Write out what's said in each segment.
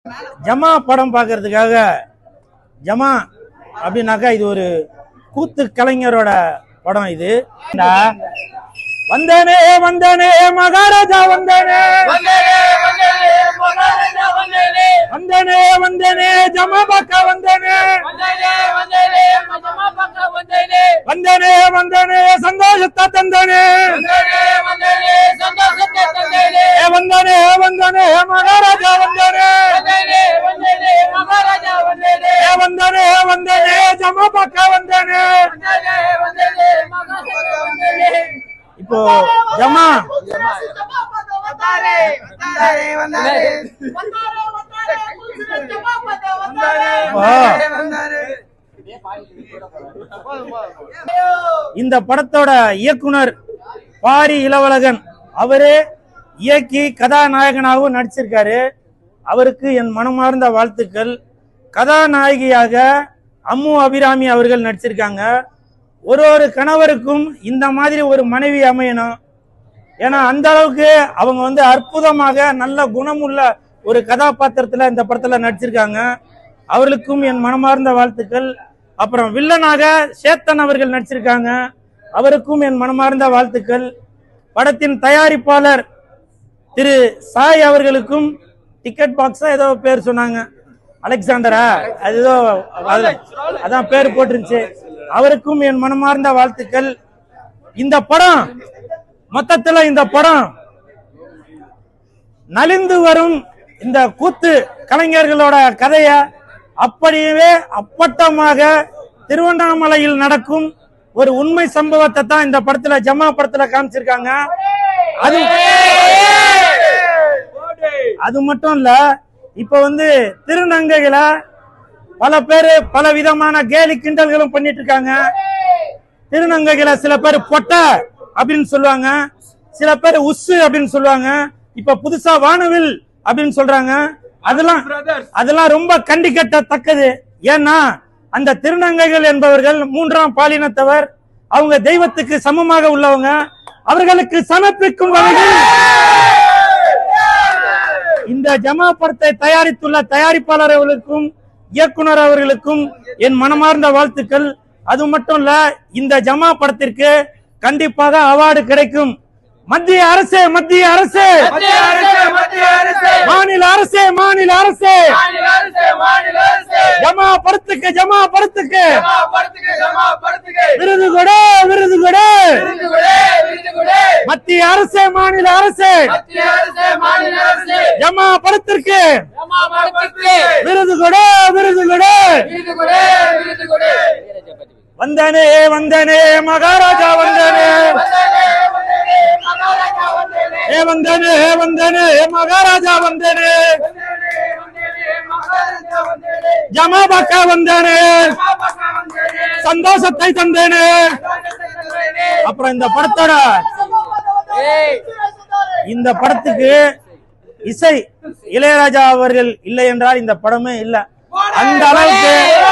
ஜமா படம் பார்க்கறதுக்காக ஜமா அப்படின்னாக்கா இது ஒரு கூத்து கலைஞரோட படம் இது இந்தா, வந்தனே வந்தனே மகாராஜா வந்தனே வந்தனே வந்தனே ஜமா பார்க்க வந்தனே வந்தனே வந்தனே சந்தோஷத்தை தந்தனே ஏ வந்தனே வந்தனே மகாராஜா வந்தனே ஏ வந்தனே வந்தனே ஜமா பார்க்க வந்தனே இப்போ ஜமா இந்த படத்தோட இயக்குனர் பாரி இளவழகன் அவரே இயக்கி கதாநாயகனாகவும் நடிச்சிருக்காரு அவருக்கு என் மனமார்ந்த வாழ்த்துக்கள் கதாநாயகியாக அம்மு அபிராமி அவர்கள் நடிச்சிருக்காங்க ஒரு ஒரு கணவருக்கும் இந்த மாதிரி ஒரு மனைவி அமையணும் ஏன்னா அந்த அளவுக்கு அவங்க வந்து அற்புதமாக நல்ல குணமுள்ள ஒரு கதாபாத்திரத்துல இந்த படத்துல நடிச்சிருக்காங்க அவர்களுக்கும் என் மனமார்ந்த வாழ்த்துக்கள் அப்புறம் வில்லனாக சேத்தன் அவர்கள் நடிச்சிருக்காங்க அவருக்கும் என் மனமார்ந்த வாழ்த்துக்கள் படத்தின் தயாரிப்பாளர் திரு சாய் அவர்களுக்கும் டிக்கெட் பாக்ஸா ஏதோ பேர் சொன்னாங்க அலெக்சாண்டரா அது ஏதோ அது- அதான் பேர் போட்டிருந்துச்சு அவருக்கும் என் மனமார்ந்த வாழ்த்துக்கள் இந்த படம் மொத்தத்துல இந்த படம் நலிந்து வரும் இந்த கூத்து கலைஞர்களோட கதைய அப்படியே அப்பட்டமாக திருவண்ணாமலையில் நடக்கும் ஒரு உண்மை சம்பவத்தை தான் இந்த படத்துல ஜமா படத்துல காமிச்சிருக்காங்க அது அது மட்டும் இல்ல இப்ப வந்து திருநங்கைகளை பல பேரு பல விதமான கேலி கிண்டல்களும் பண்ணிட்டு இருக்காங்க திருநங்கைகளை சில பேர் பொட்டை அப்படின்னு சொல்லுவாங்க சில பேர் உஸ்ஸு அப்படின்னு சொல்லுவாங்க இப்ப புதுசா வானவில் அப்படின்னு சொல்றாங்க அதெல்லாம் அதெல்லாம் ரொம்ப கண்டிக்கத்தக்கது ஏன்னா அந்த திருநங்கைகள் என்பவர்கள் மூன்றாம் பாலினத்தவர் அவங்க தெய்வத்துக்கு சமமாக உள்ளவங்க அவர்களுக்கு சமர்ப்பிக்கும் வகையில் இந்த ஜமா படத்தை தயாரித்துள்ள தயாரிப்பாளர் அவர்களுக்கும் இயக்குனர் அவர்களுக்கும் என் மனமார்ந்த வாழ்த்துக்கள் அது மட்டும் இல்ல இந்த ஜமா படத்திற்கு கண்டிப்பாக அவார்டு கிடைக்கும் மத்திய அரசே மத்திய அரசே மாநில அரசே மாநில அரசே ஜமா படத்துக்கு ஜமா படத்துக்கு விருது கொடு விருது கொடு மத்திய அரசே மாநில அரசே ஜமா படத்திற்கு விருது கொடு விருது கொடு வந்தனே வந்தனே மகாராஜா வந்தனே ஏ வந்தனே வந்தனே மகாராஜா வந்தனே ஜமா பக்கா வந்தனே சந்தோஷத்தை தந்தேனே அப்புறம் இந்த படத்தோட இந்த படத்துக்கு இசை இளையராஜா அவர்கள் இல்லை என்றால் இந்த படமே இல்ல அந்த அளவுக்கு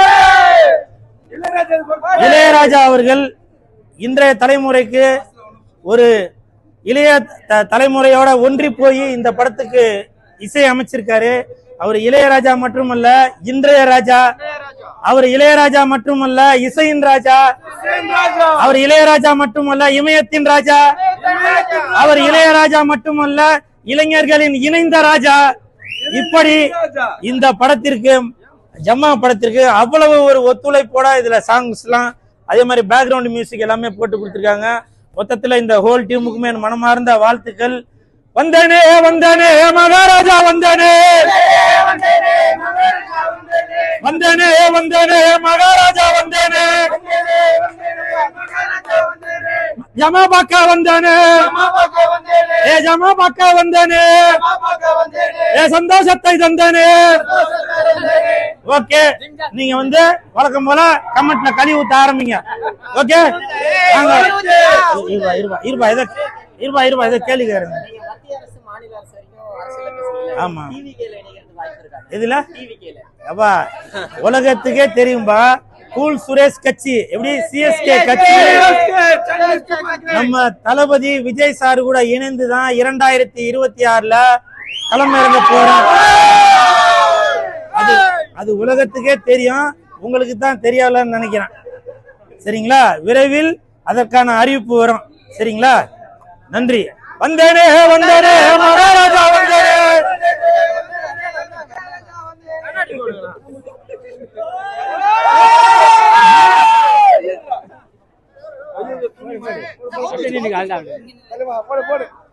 இளையராஜா அவர்கள் இன்றைய தலைமுறைக்கு ஒரு இளைய த- தலைமுறையோட ஒன்றி போய் இந்த படத்துக்கு இசை அமைச்சிருக்காரு அவர் இளையராஜா மட்டுமல்ல இன்றைய ராஜா அவர் இளையராஜா மட்டுமல்ல இசையின் ராஜா அவர் இளையராஜா மட்டுமல்ல இமயத்தின் ராஜா அவர் இளையராஜா மட்டுமல்ல இளைஞர்களின் இணைந்த ராஜா இப்படி இந்த படத்திற்கு ஜம்மா படத்திற்கு அவ்வளவு ஒரு ஒத்துழைப்போட இதுல சாங்ஸ் எல்லாம் அதே மாதிரி பேக்ரவுண்ட் மியூசிக் எல்லாமே போட்டு கொடுத்திருக்காங்க மொத்தத்துல இந்த ஹோல் டீமுக்குமே என் மனமார்ந்த வாழ்த்துக்கள் வந்தனே வந்தனே மகாராஜா வந்தனே வந்தனே வந்தனே மகாராஜா வந்தனே ஜமா பாக்கா வந்தனே ஏ ஜமா பாக்கா வந்தனே ஏ சந்தோஷத்தை தந்தனே ஓகே நீங்க வந்து வழக்கம் போல கமெண்ட்ல கழுவி ஊத்த ஆரம்பிங்க ஓகே வாங்க இருபா இருபா இருபா இதை இருபா இருபா இதை கேள்வி கேளுங்க நீங்க மத்திய அரசு மாநில அரசு வரைக்கும் அரசியல பேசுறீங்க ஆமா. டிவிகேல இணைக்கிறது வாய்ப்பு இருக்கா இதுல டிவிகேல அப்பா உலகத்துக்கே தெரியும்பா கூல் சுரேஷ் கட்சி எப்படி சிஎஸ்கே கட்சி நம்ம தளபதி விஜய் சார் கூட இணைந்து தான் இரண்டாயிரத்தி இருபத்தி ஆறுல களமிறங்க போறோம் உலகத்துக்கே தெரியும் உங்களுக்கு தான் தெரியலன்னு நினைக்கிறேன் சரிங்களா விரைவில் அதற்கான அறிவிப்பு வரும் சரிங்களா நன்றி வந்தேனே வந்தேனே மகாராஜா வந்தேனே போடு போடு